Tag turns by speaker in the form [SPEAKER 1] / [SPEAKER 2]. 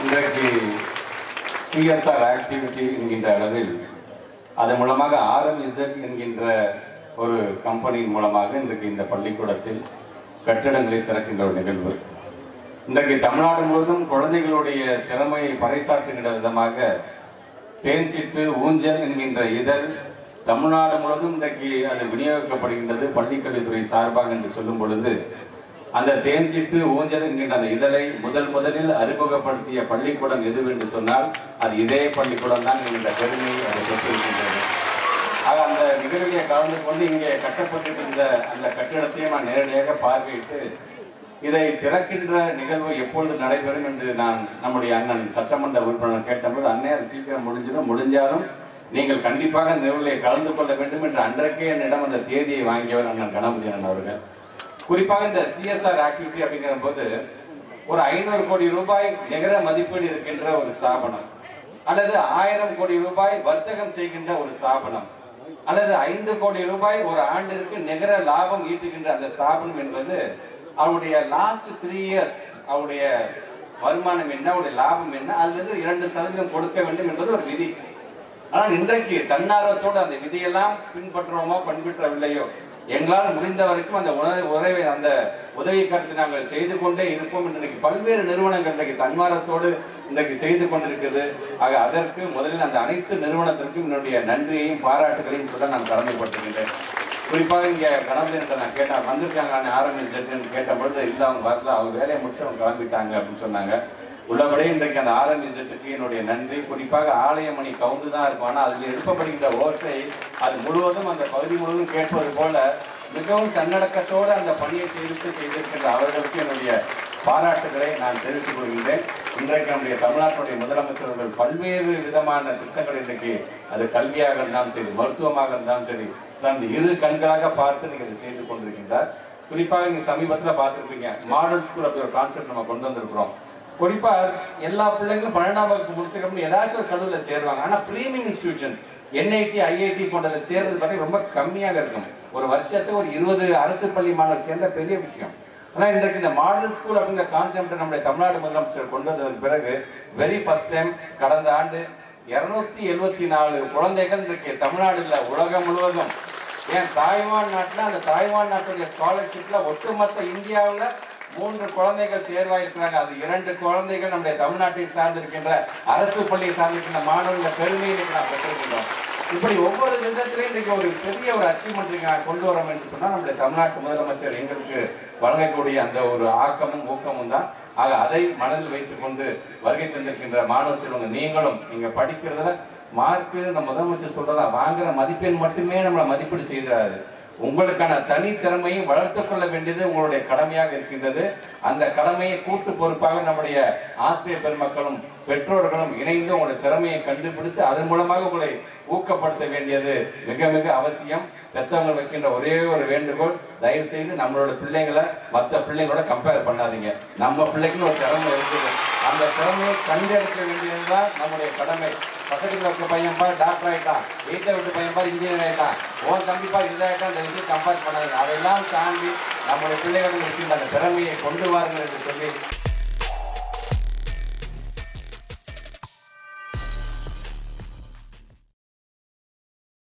[SPEAKER 1] இன்றைக்கு CSR activity என்கின்ற அளவில் அதன் மூலமாக ஆர்எம்இசட் என்கின்ற ஒரு கம்பெனியின் மூலமாக இன்றைக்கு இந்த பள்ளிக்கூடத்தில் கட்டிடங்களை திறக்கின்ற ஒரு நிகழ்வு இன்றைக்கு தமிழ்நாடு முழுவதும் குழந்தைகளுடைய திறமையை பறைசாற்றுகின்ற விதமாக தேன்சிட்டு ஊஞ்சல் என்கின்ற இதழ் தமிழ்நாடு முழுவதும் இன்றைக்கு அது விநியோகிக்கப்படுகின்றது பள்ளிக்கல்வித்துறை சார்பாக என்று சொல்லும் பொழுது அந்த தேன்சிட்டு ஊஞ்சல் என்கின்ற அந்த இதழை முதல் முதலில் அறிமுகப்படுத்திய பள்ளிக்கூடம் எது என்று சொன்னால் அது இதே பள்ளிக்கூடம் தான் என்கின்ற பெருமையை அதை பெற்றிருக்கின்றது ஆக அந்த நிகழ்விலே கலந்து கொண்டு இங்கே கட்டப்பட்டிருந்த அந்த கட்டிடத்தையும் நான் நேரடியாக பார்வையிட்டு இதை திறக்கின்ற நிகழ்வு எப்பொழுது நடைபெறும் என்று நான் நம்முடைய அண்ணன் சட்டமன்ற உறுப்பினர் கேட்டபோது அண்ணே அது சீக்கிரம் முடிஞ்சிடும் முடிஞ்சாலும் நீங்கள் கண்டிப்பாக இந்த நிகழ்விலே கலந்து கொள்ள வேண்டும் என்று அன்றைக்கே என்னிடம் அந்த தேதியை வாங்கியவர் அண்ணன் கணபதி அண்ணன் அவர்கள் குறிப்பாக இந்த சிஎஸ்ஆர் ஆக்டிவிட்டி அப்படிங்கிற போது ஒரு ஐநூறு கோடி ரூபாய் நிகர மதிப்பீடு இருக்கின்ற ஒரு ஸ்தாபனம் அல்லது ஆயிரம் கோடி ரூபாய் வர்த்தகம் செய்கின்ற ஒரு ஸ்தாபனம் அல்லது ஐந்து கோடி ரூபாய் ஒரு ஆண்டிற்கு நிகர லாபம் ஈட்டுகின்ற அந்த ஸ்தாபனம் என்பது அவருடைய லாஸ்ட் த்ரீ இயர்ஸ் அவருடைய வருமானம் என்ன அவருடைய லாபம் என்ன அதுல இருந்து இரண்டு சதவீதம் கொடுக்க வேண்டும் என்பது ஒரு விதி ஆனால் இன்றைக்கு தன்னார்வத்தோடு அந்த விதியெல்லாம் பின்பற்றுவோமோ பின்பற்றவில்லையோ எங்களால் முடிந்த வரைக்கும் அந்த உணர்வு உறவை அந்த உதவி கருத்து நாங்கள் செய்து கொண்டே இருப்போம் என்று இன்றைக்கு பல்வேறு நிறுவனங்கள் இன்றைக்கு தன்மாரத்தோடு இன்றைக்கு செய்து கொண்டிருக்கிறது ஆக அதற்கு முதலில் அந்த அனைத்து நிறுவனத்திற்கும் என்னுடைய நன்றியையும் பாராட்டுகளையும் சொல்ல நான் கடமைப்பட்டிருக்கின்றேன் குறிப்பாக இங்க கணபதி நான் கேட்டேன் வந்திருக்காங்க நான் ஆரம்பிச்சிருக்கேன்னு கேட்ட பொழுது இல்லை அவங்க வரல அவங்க வேலையை முடிச்சு அவங்க கிளம்பிட்டாங்க அப்படின்னு சொன்னாங்க உள்ளபடியே இன்றைக்கு அந்த ஆரம்பிச்சதுக்கு என்னுடைய நன்றி குறிப்பாக ஆலயமணி கவுந்து தான் இருக்கும் ஆனால் அதில் எழுப்பப்படுகின்ற ஓசை அது முழுவதும் அந்த பகுதி முழுவதும் கேட்பது போல மிகவும் தன்னடக்கத்தோடு அந்த பணியை செய்து செய்திருக்கின்ற அவர்களுக்கு என்னுடைய பாராட்டுகளை நான் தெரிவித்துக் கொள்கின்றேன் இன்றைக்கு நம்முடைய தமிழ்நாட்டுடைய முதலமைச்சர்கள் பல்வேறு விதமான திட்டங்கள் இன்றைக்கு அது கல்வியாக இருந்தாலும் சரி மருத்துவமாக இருந்தாலும் சரி தனது இரு கண்களாக பார்த்து நீங்கள் இதை செய்து கொண்டிருக்கின்றார் குறிப்பாக நீங்க சமீபத்தில் பார்த்துருப்பீங்க மாடல் ஸ்கூல் அப்படி ஒரு கான்செப்ட் நம்ம கொண்டு வந்திருக்கிறோம் குறிப்பா எல்லா பிள்ளைங்களும் பன்னெண்டாம் வகுப்பு முடிச்சுக்கணும் ஏதாச்சும் ஒரு கல்லூரில சேருவாங்க ஆனா பிரீமியம் இன்ஸ்டிடியூஷன்ஸ் என்ஐடி ஐஐடி போன்றதை சேர்றது பார்த்தீங்கன்னா ரொம்ப கம்மியாக இருக்கும் ஒரு வருஷத்துக்கு ஒரு இருபது அரசு பள்ளி மாணவர் சேர்ந்த பெரிய விஷயம் ஆனா இன்றைக்கு இந்த மாடல் ஸ்கூல் அப்படிங்கிற கான்செப்ட் நம்முடைய தமிழ்நாடு முதலமைச்சர் கொண்டு வந்ததற்கு பிறகு வெரி ஃபர்ஸ்ட் டைம் கடந்த ஆண்டு இருநூத்தி எழுபத்தி நாலு குழந்தைகள் இன்றைக்கு தமிழ்நாடுல உலகம் முழுவதும் ஏன் தாய்வான் நாட்டுல அந்த தாய்வான் நாட்டுடைய ஸ்காலர்ஷிப்ல ஒட்டுமொத்த இந்தியாவுல மூன்று குழந்தைகள் தேர்வாயிருக்கிறாங்க அது இரண்டு குழந்தைகள் நம்முடைய தமிழ்நாட்டை சார்ந்திருக்கின்ற அரசு பள்ளியை சார்ந்திருக்கின்ற மாணவர்கள் பெருமையை இன்னைக்கு நாம் பெற்றிருக்கின்றோம் இப்படி ஒவ்வொரு விதத்திலையும் இன்றைக்கு ஒரு பெரிய ஒரு அச்சீவ்மெண்ட் நான் கொண்டு வரோம் என்று சொன்னால் நம்முடைய தமிழ்நாட்டு முதலமைச்சர் எங்களுக்கு வழங்கக்கூடிய அந்த ஒரு ஆக்கமும் ஊக்கமும் தான் ஆக அதை மனதில் வைத்துக் கொண்டு வருகை தந்திருக்கின்ற மாணவ செல்வங்க நீங்களும் நீங்க படிக்கிறதுல மார்க்கு நம்ம முதலமைச்சர் சொல்றதா வாங்குற மதிப்பெண் மட்டுமே நம்மளை மதிப்பீடு செய்கிறாரு உங்களுக்கான தனி திறமையும் வளர்த்துக் கொள்ள வேண்டியது உங்களுடைய கடமையாக இருக்கின்றது அந்த கடமையை கூட்டு பொறுப்பாக நம்முடைய ஆசிரியர் பெருமக்களும் பெற்றோர்களும் இணைந்து உங்களுடைய திறமையை கண்டுபிடித்து அதன் மூலமாக உங்களை ஊக்கப்படுத்த வேண்டியது மிக மிக அவசியம் பெற்றவங்க வைக்கின்ற ஒரே ஒரு வேண்டுகோள் தயவு செய்து நம்மளோட பிள்ளைங்களை மற்ற பிள்ளைங்களோட கம்பேர் பண்ணாதீங்க நம்ம பிள்ளைக்குன்னு ஒரு திறமை இருக்குது அந்த திறமையை கண்டெடுக்க வேண்டியதுதான் நம்முடைய கடமை பக்கத்துல இருக்க பையன் பாரு டாக்டர் ஆயிட்டான் வீட்டில் விட்டு பையன் பாரு இன்ஜினியர் ஆயிட்டான் உன் தம்பிப்பா இதாயிட்டான் அந்த விஷயம் கம்பேர் பண்ணாதீங்க அதெல்லாம் தாண்டி நம்முடைய பிள்ளைகளுக்கு இருக்கின்ற அந்த திறமையை கொண்டு வாருங்கள் என்று சொல்லி